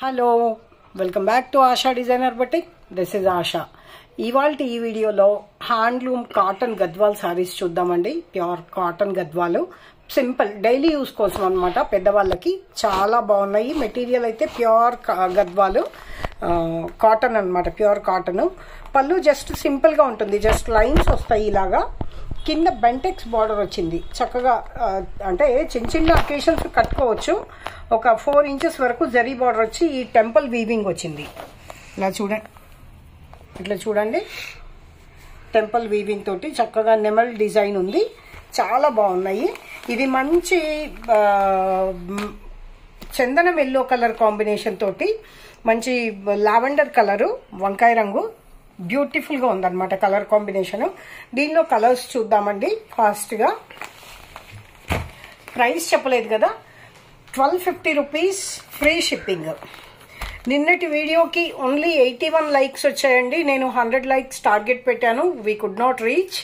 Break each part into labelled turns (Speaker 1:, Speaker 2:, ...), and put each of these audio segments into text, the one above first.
Speaker 1: hello welcome back to Asha designer batik this is Asha ఇవాళ ఈ వీడియోలో హ్యాండ్లూమ్ కాటన్ గద్వాల్ సారీస్ చూద్దామండి pure cotton Gadwal simple daily use కోసం అనమాట పెద్దవాళ్ళకి చాలా బాగున్నాయి మెటీరియల్ అయితే ప్యూర్ గద్వాలు కాటన్ అనమాట ప్యూర్ కాటన్ పళ్ళు జస్ట్ సింపుల్గా ఉంటుంది జస్ట్ లైన్స్ వస్తాయి ఇలాగా కింద బెంటెక్స్ బార్డర్ వచ్చింది చక్కగా ఆ, అంటే చిన్న చిన్న అకేషన్స్ కట్టుకోవచ్చు ఒక ఫోర్ ఇంచెస్ వరకు జరీ బార్డర్ వచ్చి ఈ టెంపుల్ వీవింగ్ వచ్చింది ఇలా చూడండి ఇట్లా చూడండి టెంపుల్ వీవింగ్ తోటి చక్కగా నెమల్ డిజైన్ ఉంది చాలా బాగున్నాయి ఇది మంచి ఆ, మ్, చందనం ఎల్లో కలర్ కాంబినేషన్ తోటి మంచి లావెండర్ కలరు వంకాయ రంగు బ్యూటిఫుల్ గా ఉందన్నమాట కలర్ కాంబినేషన్ దీనిలో కలర్స్ చూద్దామండి ఫాస్ట్ గా ప్రైస్ చెప్పలేదు కదా twelve fifty rupees free shipping నిన్నటి వీడియోకి ఓన్లీ ఎయిటీ వన్ లైక్స్ వచ్చాయండి నేను హండ్రెడ్ లైక్స్ టార్గెట్ పెట్టాను వీ కుడ్ నాట్ రీచ్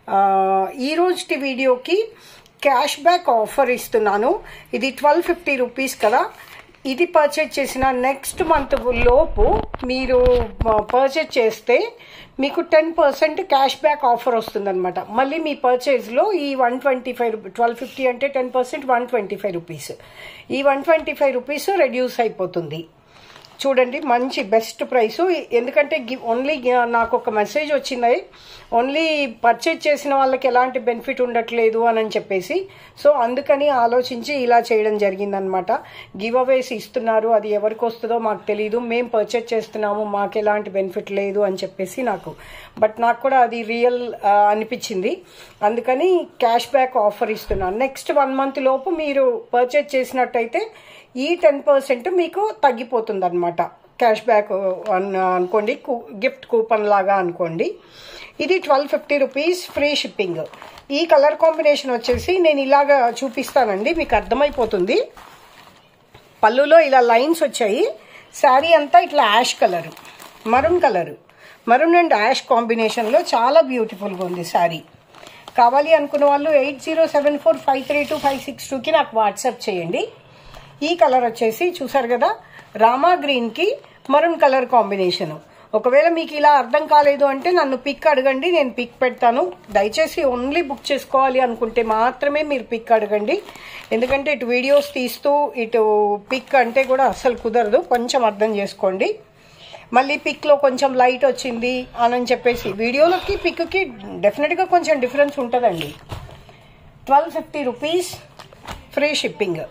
Speaker 1: ఈ రోజుటి వీడియోకి క్యాష్ బ్యాక్ ఆఫర్ ఇస్తున్నాను ఇది ట్వెల్వ్ ఫిఫ్టీ రూపీస్ కదా ఇది పర్చేజ్ చేసిన నెక్స్ట్ మంత్ లోపు మీరు పర్చేజ్ చేస్తే మీకు ten percent cash back offer వస్తుందన్నమాట మళ్ళీ మీ పర్చేజ్లో ఈ one twenty five twelve fifty అంటే ten percent one twenty five rupees ఈ one twenty five rupees reduce అయిపోతుంది చూడండి మంచి బెస్ట్ ప్రైస్ ఎందుకంటే గి- ఓన్లీ గి- నాకు ఒక మెసేజ్ వచ్చింది ఓన్లీ పర్చేజ్ చేసిన వాళ్ళకి ఎలాంటి బెనిఫిట్ ఉండట్లేదు అని అని చెప్పేసి సో అందుకని ఆలోచించి ఇలా చేయడం జరిగిందనమాట గివ్ అవేస్ ఇస్తున్నారు అది ఎవరికి వస్తుందో మాకు తెలియదు మేము పర్చేజ్ చేస్తున్నాము మాకు ఎలాంటి బెనిఫిట్ లేదు అని చెప్పేసి నాకు బట్ నాకు కూడా అది రియల్ అనిపించింది అందుకని క్యాష్ బ్యాక్ ఆఫర్ ఇస్తున్నాను నెక్స్ట్ వన్ మంత్ లోపు మీరు పర్చేజ్ చేసినట్టయితే ఈ టెన్ పర్సెంట్ మీకు తగ్గిపోతుంది అనమాట క్యాష్ బ్యాక్ అనుకోండి గిఫ్ట్ కూపన్ లాగా అనుకోండి ఇది twelve fifty rupees free shipping ఈ కలర్ కాంబినేషన్ వచ్చేసి నేను ఇలాగా చూపిస్తానండి మీకు అర్థమైపోతుంది పళ్ళులో ఇలా లైన్స్ వచ్చాయి శారీ అంతా ఇట్లా ash colour maroon colour maroon and ash కాంబినేషన్లో చాలా బ్యూటిఫుల్గా ఉంది శారీ కావాలి అనుకున్న వాళ్ళు eight zero seven four five three two five six టూకి నాకు వాట్సాప్ చేయండి ఈ కలర్ వచ్చేసి చూసారు కదా రామా గ్రీన్కి మరూన్ కలర్ కాంబినేషన్ ఒకవేళ మీకు ఇలా అర్థం కాలేదు అంటే నన్ను పిక్ అడగండి నేను పిక్ పెడతాను దయచేసి ఓన్లీ బుక్ చేసుకోవాలి అనుకుంటే మాత్రమే మీరు పిక్ అడగండి ఎందుకంటే ఇటు వీడియోస్ తీస్తూ ఇటు పిక్ అంటే కూడా అస్సలు కుదరదు కొంచెం అర్థం చేసుకోండి మళ్ళీ పిక్లో కొంచెం లైట్ వచ్చింది అని చెప్పేసి వీడియోలకి పిక్కి డెఫినెట్గా కొంచెం డిఫరెన్స్ ఉంటుందండి twelve fifty rupees free shipping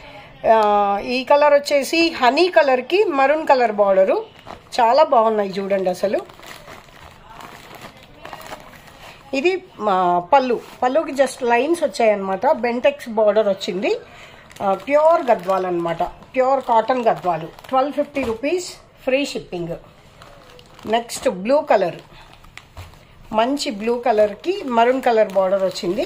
Speaker 1: ఈ కలర్ వచ్చేసి హనీ కలర్కి మరూన్ కలర్ బార్డరు చాలా బాగున్నాయి చూడండి అసలు ఇది మా పళ్ళు పళ్ళుకి జస్ట్ లైన్స్ వచ్చాయన్నమాట బెంటెక్స్ బార్డర్ వచ్చింది ప్యూర్ గద్వాల్ అనమాట pure cotton Gadwal twelve fifty rupees free shipping next blue colour మంచి బ్లూ కలర్కి మరూన్ కలర్ బార్డర్ వచ్చింది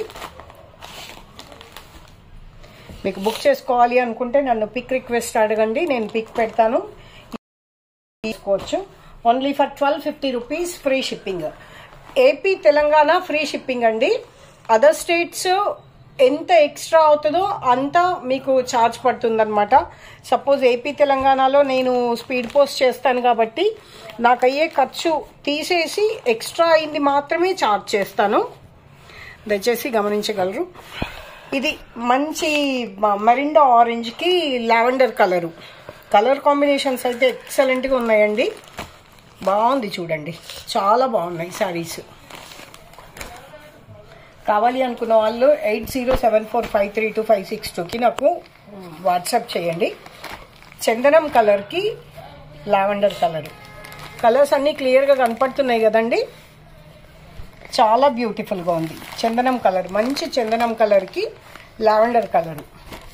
Speaker 1: మీకు బుక్ చేసుకోవాలి అనుకుంటే నన్ను పిక్ రిక్వెస్ట్ అడగండి నేను పిక్ పెడతాను తీసుకోవచ్చు only for twelve fifty rupees free shipping AP Telangana free shipping అండి అదర్ స్టేట్స్ ఎంత ఎక్స్ట్రా అవుతుందో అంత మీకు ఛార్జ్ పడుతుందన్నమాట సపోజ్ ఏపీ తెలంగాణలో నేను స్పీడ్ పోస్ట్ చేస్తాను కాబట్టి నాకు అయ్యే ఖర్చు తీసేసి ఎక్స్ట్రా అయింది మాత్రమే ఛార్జ్ చేస్తాను దయచేసి గమనించగలరు ఇది మంచి మరిండా ఆరెంజ్కి లావెండర్ కలరు కలర్ కాంబినేషన్స్ అయితే ఎక్సలెంట్గా ఉన్నాయండి బాగుంది చూడండి చాలా బాగున్నాయి శారీస్ కావాలి అనుకున్న వాళ్ళు eight zero seven four five three two five six టూకి నాకు వాట్సాప్ చేయండి చందనం కలర్కి లావెండర్ కలర్ కలర్స్ అన్నీ క్లియర్గా కనపడుతున్నాయి కదండి చాలా బ్యూటిఫుల్గా ఉంది చందనం కలర్ మంచి చందనం కలర్కి lavender colour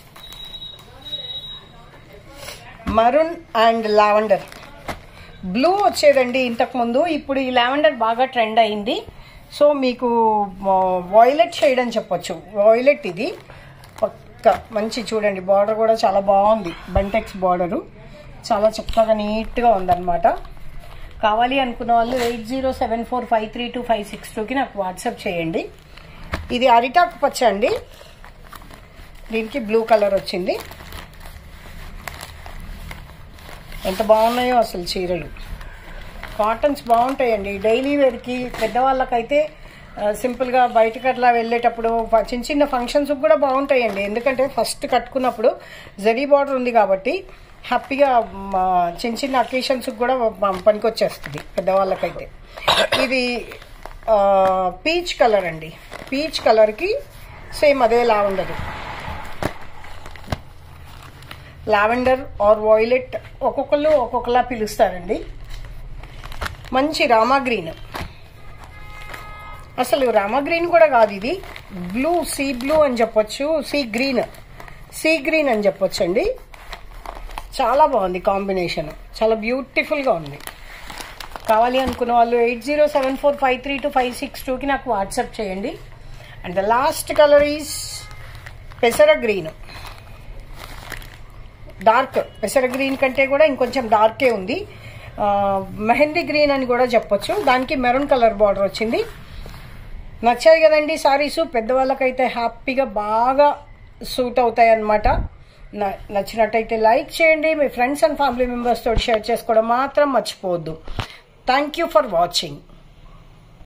Speaker 1: maroon and lavender blue వచ్చేదండి ఇంతకుముందు ఇప్పుడు ఈ లావెండర్ బాగా ట్రెండ్ అయింది సో మీకు వాయిలెట్ షేడ్ అని చెప్పొచ్చు వాయిలెట్ ఇది పక్క మంచి చూడండి బార్డర్ కూడా చాలా బాగుంది బంటెక్స్ బార్డరు చాలా చక్కగా నీట్గా ఉందన్నమాట కావాలి అనుకున్న వాళ్ళు eight zero seven four five three two five six టూకి నాకు వాట్సాప్ చేయండి ఇది అరిటాకు పచ్చ అండి దీనికి బ్లూ కలర్ వచ్చింది ఎంత బాగున్నాయో అసలు చీరలు కాటన్స్ బాగుంటాయండి డైలీ వేర్కి పెద్దవాళ్ళకైతే ఆ, సింపుల్గా బయటకు అట్లా వెళ్ళేటప్పుడు ఫ- చిన్న చిన్న ఫంక్షన్స్ కూడా బాగుంటాయండి ఎందుకంటే ఫస్ట్ కట్టుకున్నప్పుడు జరీ బార్డర్ ఉంది కాబట్టి హ్యాపీగా మ, చిన్న చిన్న అకేషన్స్ కూడా మ- పనికొచ్చేస్తుంది పెద్దవాళ్ళకైతే ఇది పీచ్ కలర్ అండి పీచ్ కలర్కి సేమ్ అదేలా ఉండదు లావెండర్ ఆర్ వాయిలెట్ ఒక్కొక్కళ్ళు ఒక్కొక్కలా పిలుస్తారండి మంచి రామా గ్రీన్ అసలు రామా గ్రీన్ కూడా కాదు ఇది బ్లూ సీ బ్లూ అని చెప్పొచ్చు సీ గ్రీన్ సీ గ్రీన్ అని చెప్పొచ్చు అండి చాలా బాగుంది కాంబినేషన్ చాలా బ్యూటిఫుల్గా ఉంది కావాలి అనుకున్న వాళ్ళు eight zero seven four five three two five six టూకి నాకు వాట్సాప్ చేయండి and the last colour is పెసర గ్రీన్ డార్క్ పెసర గ్రీన్ కంటే కూడా ఇంకొంచెం డార్కే ఉంది ఆ, మెహందీ గ్రీన్ అని కూడా చెప్పొచ్చు దానికి మెరూన్ కలర్ బార్డర్ వచ్చింది నచ్చాయి కదండి సారీస్ పెద్దవాళ్ళకైతే హ్యాపీగా బాగా సూట్ అవుతాయి అన్నమాట న- నచ్చినట్టయితే లైక్ చేయండి మీ ఫ్రెండ్స్ అండ్ ఫ్యామిలీ మెంబర్స్ తోటి షేర్ చేసుకోవడం మాత్రం మర్చిపోవద్దు థ్యాంక్ యూ ఫర్ వాచింగ్